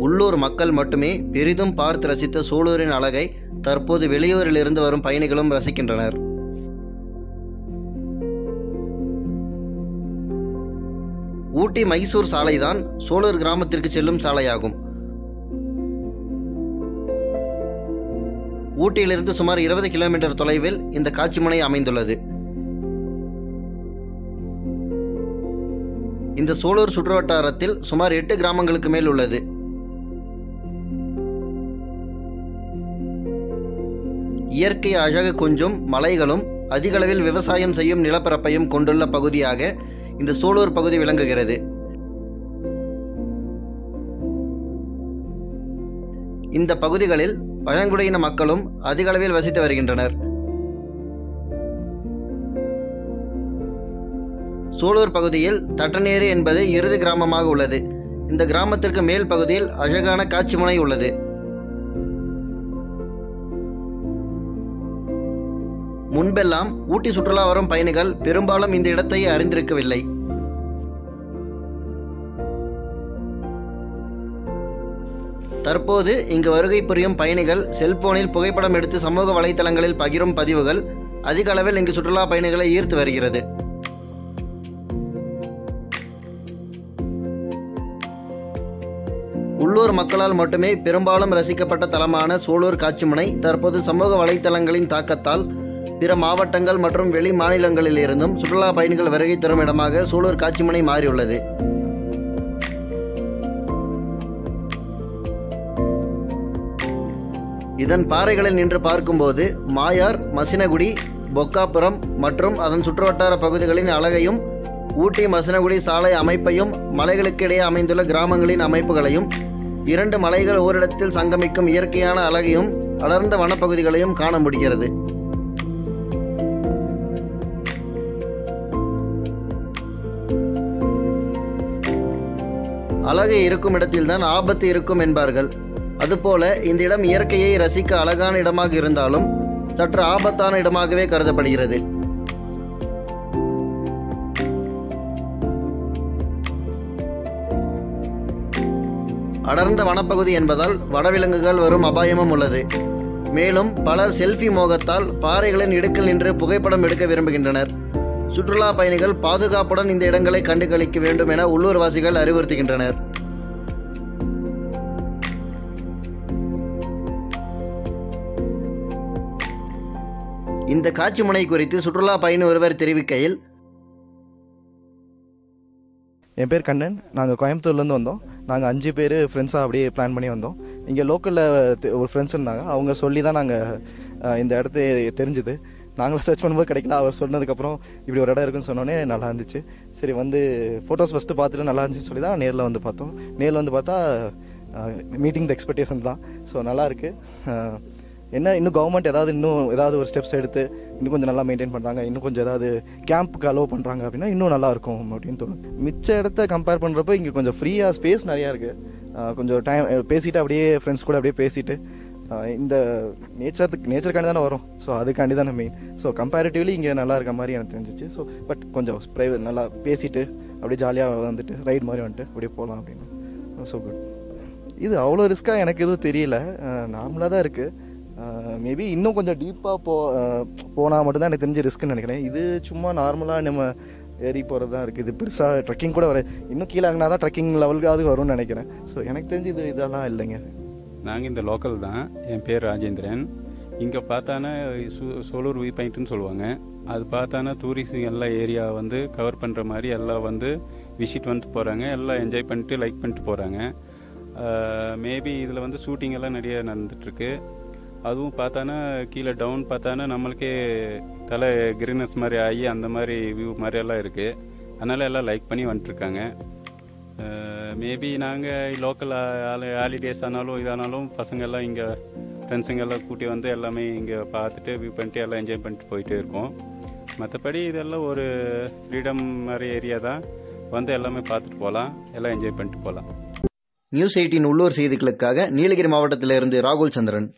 உள்ளூர் மக்கள் மட்டுமே பெரிதும் பார்த்து ரசித்த சூலூரின் அழகை தற்போது வெளியூரிலிருந்து வரும் பயணிகளும் ரசிக்கின்றனர் ஊட்டி மைசூர் சாலைதான் சோலூர் கிராமத்திற்கு செல்லும் சாலையாகும் ஊட்டியிலிருந்து சுமார் இருபது கிலோமீட்டர் தொலைவில் இந்த காட்சிமுனை அமைந்துள்ளது இந்த சோலூர் சுற்றுவட்டாரத்தில் சுமார் எட்டு கிராமங்களுக்கு மேல் உள்ளது இயற்கை அழகு கொஞ்சும் மலைகளும் அதிகளவில் விவசாயம் செய்யும் நிலப்பரப்பையும் கொண்டுள்ள பகுதியாக இந்த சூலூர் பகுதி விளங்குகிறது இந்த பகுதிகளில் பழங்குடியின மக்களும் அதிக அளவில் வசித்து வருகின்றனர் சூலூர் பகுதியில் தட்டநேரு என்பது இறுதி கிராமமாக உள்ளது இந்த கிராமத்திற்கு மேல் பகுதியில் அழகான காட்சிமுனை உள்ளது முன்பெல்லாம் ஊட்டி சுற்றுலா வரும் பயணிகள் பெரும்பாலும் இந்த இடத்தை அறிந்திருக்கவில்லை தற்போது இங்கு வருகை புரியும் பயணிகள் செல்போனில் புகைப்படம் எடுத்து சமூக வலைதளங்களில் பகிரும் பதிவுகள் அதிக அளவில் இங்கு சுற்றுலா பயணிகளை ஈர்த்து வருகிறது உள்ளூர் மக்களால் மட்டுமே பெரும்பாலும் ரசிக்கப்பட்ட தலமான சூலூர் காட்சிமுனை தற்போது சமூக வலைதளங்களின் தாக்கத்தால் பிற மாவட்டங்கள் மற்றும் வெளி மாநிலங்களிலிருந்தும் சுற்றுலா பயணிகள் வருகை தரும் இடமாக சூலூர் காட்சிமுனை மாறியுள்ளது இதன் பாறைகளில் நின்று பார்க்கும்போது மாயார் மசினகுடி பொக்காபுரம் மற்றும் அதன் சுற்றுவட்டார பகுதிகளின் அழகையும் ஊட்டி மசினகுடி சாலை அமைப்பையும் மலைகளுக்கிடையே அமைந்துள்ள கிராமங்களின் அமைப்புகளையும் இரண்டு மலைகள் ஓரிடத்தில் சங்கமிக்கும் இயற்கையான அழகையும் அடர்ந்த வனப்பகுதிகளையும் காண முடிகிறது அழகு இருக்கும் இடத்தில்தான் ஆபத்து இருக்கும் என்பார்கள் அதுபோல இந்த இடம் இயற்கையை ரசிக்க அழகான இடமாக இருந்தாலும் சற்று ஆபத்தான இடமாகவே கருதப்படுகிறது அடர்ந்த வனப்பகுதி என்பதால் வனவிலங்குகள் வரும் அபாயமும் உள்ளது மேலும் பலர் செல்ஃபி மோகத்தால் பாறைகளின் இடுக்கில் நின்று புகைப்படம் எடுக்க விரும்புகின்றனர் சுற்றுலா பயணிகள் பாதுகாப்புடன் இந்த இடங்களை கண்டுகளிக்க வேண்டும் என உள்ளூர்வாசிகள் அறிவுறுத்துகின்றனர் இந்த காட்சி முனை குறித்து சுற்றுலா பயணி ஒருவர் தெரிவிக்கையில் என் பேர் கண்ணன் நாங்கள் கோயம்புத்தூர்லேருந்து வந்தோம் நாங்கள் அஞ்சு பேர் ஃப்ரெண்ட்ஸாக அப்படியே பிளான் பண்ணி வந்தோம் இங்கே லோக்கலில் ஒரு ஃப்ரெண்ட்ஸ் இருந்தாங்க அவங்க சொல்லி தான் நாங்கள் இந்த இடத்த தெரிஞ்சுது நாங்களும் சர்ச் பண்ணும்போது கிடைக்கல அவர் சொன்னதுக்கப்புறம் இப்படி ஒரு இடம் இருக்குன்னு சொன்னோன்னே நல்லா இருந்துச்சு சரி வந்து ஃபோட்டோஸ் ஃபஸ்ட்டு பார்த்துட்டு நல்லா இருந்துச்சு சொல்லி தான் நேரில் வந்து பார்த்தோம் நேரில் வந்து பார்த்தா மீட்டிங் த எக்ஸ்பெக்டேஷன் தான் ஸோ நல்லா இருக்குது என்ன இன்னும் கவர்மெண்ட் ஏதாவது இன்னும் ஏதாவது ஒரு ஸ்டெப்ஸ் எடுத்து இன்னும் கொஞ்சம் நல்லா மெயின்டைன் பண்ணுறாங்க இன்னும் கொஞ்சம் ஏதாவது கேம்ப்புக்கு அலோவ் பண்ணுறாங்க அப்படின்னா இன்னும் நல்லா இருக்கும் அப்படின்னு தோணும் மிச்ச இடத்த கம்பேர் பண்ணுறப்போ இங்கே கொஞ்சம் ஃப்ரீயாக ஸ்பேஸ் நிறையா இருக்குது கொஞ்சம் டைம் பேசிட்டு அப்படியே ஃப்ரெண்ட்ஸ் கூட அப்படியே பேசிட்டு இந்த நேச்சருக்கு நேச்சருக்காண்டி தானே வரும் ஸோ அதுக்காண்டி தானே மெயின் ஸோ கம்பேரிட்டிவ்லி இங்கே நல்லா இருக்க மாதிரி எனக்கு தெரிஞ்சிச்சு ஸோ பட் கொஞ்சம் ப்ரைவேட் நல்லா பேசிட்டு அப்படியே ஜாலியாக வந்துட்டு ரைட் மாதிரி வந்துட்டு அப்படியே போகலாம் அப்படின்னு ஸோ குட் இது அவ்வளோ ரிஸ்க்காக எனக்கு எதுவும் தெரியல நார்மலாக தான் இருக்குது மேபி இன்னும் கொஞ்சம் டீப்பாக போ போனால் மட்டும்தான் எனக்கு தெரிஞ்ச ரிஸ்க்குன்னு நினைக்கிறேன் இது சும்மா நார்மலாக நம்ம ஏறி போகிறது தான் இருக்குது இது பெருசாக ட்ரெக்கிங் கூட வர இன்னும் கீழே இறங்கினா தான் ட்ரெக்கிங் லெவலுக்காவது வரும்னு நினைக்கிறேன் ஸோ எனக்கு தெரிஞ்சு இது இதெல்லாம் இல்லைங்க நாங்கள் இந்த லோக்கல் தான் என் பேர் ராஜேந்திரன் இங்கே பார்த்தானா சு சோலூர் வியூ பாயிண்ட்டுன்னு சொல்லுவாங்க அது பார்த்தானா டூரிஸ்ட் எல்லா ஏரியா வந்து கவர் பண்ணுற மாதிரி எல்லாம் வந்து விசிட் வந்து போகிறாங்க எல்லாம் என்ஜாய் பண்ணிட்டு லைக் பண்ணிட்டு போகிறாங்க மேபி இதில் வந்து ஷூட்டிங் எல்லாம் நிறைய நடந்துட்டுருக்கு அதுவும் பார்த்தானா கீழே டவுன் பார்த்தானா நம்மளுக்கே தலை கிரீனஸ் மாதிரி ஆகி அந்த மாதிரி வியூ மாதிரி எல்லாம் இருக்குது அதனால் எல்லாம் லைக் பண்ணி வந்துட்டுருக்காங்க மேபி நாங்கள் லோக்கல் ஹாலிடேஸ் ஆனாலும் இதானாலும் பசங்கள்லாம் இங்கே ஃப்ரெண்ட்ஸுங்கெல்லாம் கூட்டி வந்து எல்லாமே இங்கே பார்த்துட்டு வியூ பண்ணிட்டு எல்லாம் என்ஜாய் பண்ணிட்டு போயிட்டே இருக்கோம் மற்றபடி இதெல்லாம் ஒரு ஃப்ரீடம் மாதிரி ஏரியா தான் வந்து எல்லாமே பார்த்துட்டு போகலாம் எல்லாம் என்ஜாய் பண்ணிட்டு போகலாம் நியூஸ் எயிட்டின் உள்ளூர் செய்திகளுக்காக நீலகிரி மாவட்டத்திலிருந்து ராகுல் சந்திரன்